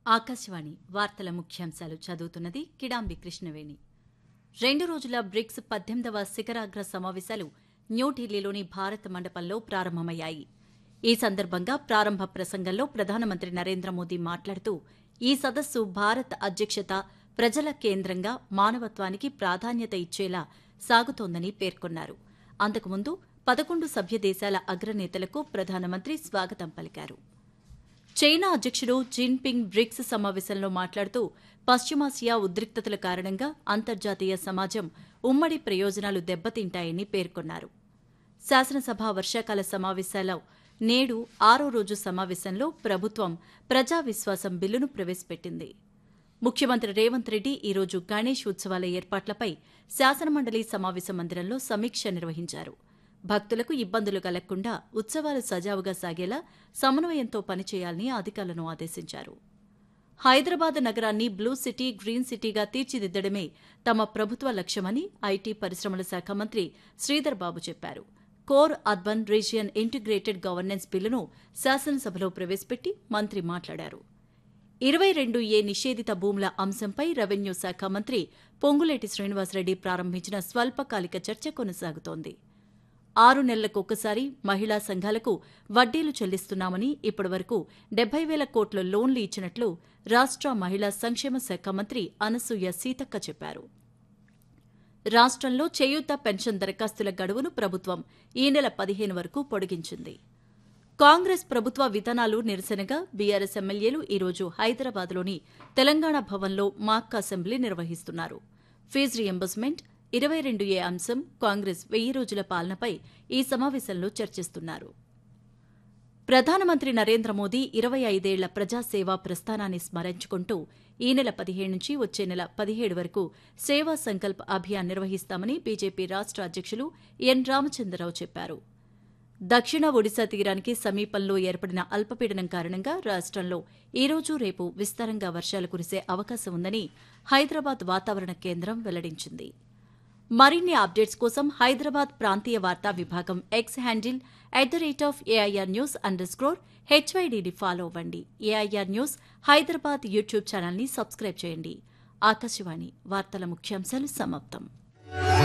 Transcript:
ఆకాశవాణి వార్తల ముఖ్యాంశాలు చదువుతున్నది కిడాంబి కృష్ణవేణి రెండు రోజుల బ్రిక్స్ పద్దెనిమిదవ శిఖరాగ్ర సమావేశాలు న్యూఢిల్లీలోని భారత్ మండపంలో ప్రారంభమయ్యాయి ఈ సందర్భంగా ప్రారంభ ప్రసంగంలో ప్రధానమంత్రి నరేంద్ర మోదీ మాట్లాడుతూ ఈ సదస్సు భారత్ అధ్యక్షత ప్రజల కేంద్రంగా మానవత్వానికి ప్రాధాన్యత ఇచ్చేలా సాగుతోందని పేర్కొన్నారు అంతకుముందు పదకొండు సభ్య దేశాల అగ్రనేతలకు ప్రధానమంత్రి స్వాగతం పలికారు చైనా అధ్యక్షుడు జిన్పింగ్ బ్రిక్స్ సమావేశంలో మాట్లాడుతూ పశ్చిమాసియా ఉద్రిక్తతల కారణంగా అంతర్జాతీయ సమాజం ఉమ్మడి ప్రయోజనాలు దెబ్బతింటాయని పేర్కొన్నారు శాసనసభ వర్షాకాల సమావేశాల నేడు ఆరో రోజు సమావేశంలో ప్రభుత్వం ప్రజా విశ్వాసం బిల్లును ప్రవేశపెట్టింది ముఖ్యమంత్రి రేవంత్ రెడ్డి ఈరోజు గణేష్ ఉత్సవాల ఏర్పాట్లపై శాసనమండలి సమావేశ మందిరంలో సమీక్ష నిర్వహించారు భక్తులకు ఇబ్బందులు కలగకుండా ఉత్సవాలు సజావుగా సాగేలా సమన్వయంతో పనిచేయాలని అధికారులను ఆదేశించారు హైదరాబాద్ నగరాన్ని బ్లూ సిటీ గ్రీన్ సిటీగా తీర్చిదిద్దడమే తమ ప్రభుత్వ లక్ష్యమని ఐటీ పరిశ్రమల శాఖ మంత్రి శ్రీధర్ బాబు చెప్పారు core urban region integrated governance బిల్లును శాసనసభలో ప్రవేశపెట్టి మంత్రి మాట్లాడారు ఇరవై రెండు ఏ నిషేధిత భూముల అంశంపై రెవెన్యూ శాఖ మంత్రి పొంగులేటి శ్రీనివాసరెడ్డి ప్రారంభించిన స్వల్పకాలిక చర్చ కొనసాగుతోంది ఆరు నెలలకు ఒక్కసారి మహిళా సంఘాలకు వడ్డీలు చెల్లిస్తున్నామని ఇప్పటివరకు డెబ్బై వేల కోట్ల లోన్లు ఇచ్చినట్లు రాష్ట్ర మహిళా సంక్షేమ శాఖ మంత్రి అనసూయ సీతక్క చెప్పారు రాష్ట్రంలో చేయూత పెన్షన్ దరఖాస్తుల గడువును ప్రభుత్వం ఈ నెల పదిహేను వరకు పొడిగించింది కాంగ్రెస్ ప్రభుత్వ విధానాలు నిరసనగా బీఆర్ఎస్ ఎమ్మెల్యేలు ఈరోజు హైదరాబాద్లోని తెలంగాణ భవన్లో మాక్ అసెంబ్లీ నిర్వహిస్తున్నారు ఫీజు రియంబర్స్మెంట్ ఇరవై రెండు ఏ అంశం కాంగ్రెస్ వెయ్యి రోజుల పాలనపై ఈ సమావేశంలో చర్చిస్తున్నారు ప్రధానమంత్రి నరేంద్ర మోదీ ఇరవై ఐదేళ్ల ప్రజాసేవా ప్రస్థానాన్ని స్మరించుకుంటూ ఈ నెల పదిహేడు నుంచి వచ్చే నెల పదిహేడు వరకు సేవా సంకల్ప్ అభియాన్ నిర్వహిస్తామని బీజేపీ రాష్ట్ర అధ్యక్షులు ఎన్ రామచంద్రరావు చెప్పారు దక్షిణ ఒడిశా తీరానికి సమీపంలో ఏర్పడిన అల్పపీడనం కారణంగా రాష్ట్రంలో ఈ రోజు రేపు విస్తారంగా వర్షాలు కురిసే అవకాశం ఉందని హైదరాబాద్ వాతావరణ కేంద్రం వెల్లడించింది మరిన్ని అప్డేట్స్ కోసం హైదరాబాద్ ప్రాంతీయ వార్తా విభాగం X handle at the rate of AIR news underscore హెచ్వైడీని ఫాలో అవ్వండి ఏఐఆర్ న్యూస్ హైదరాబాద్ యూట్యూబ్ ఛానల్ని సబ్స్క్రైబ్ చేయండి ఆకాశవాణి వార్తల ముఖ్యాంశాలు సమాప్తం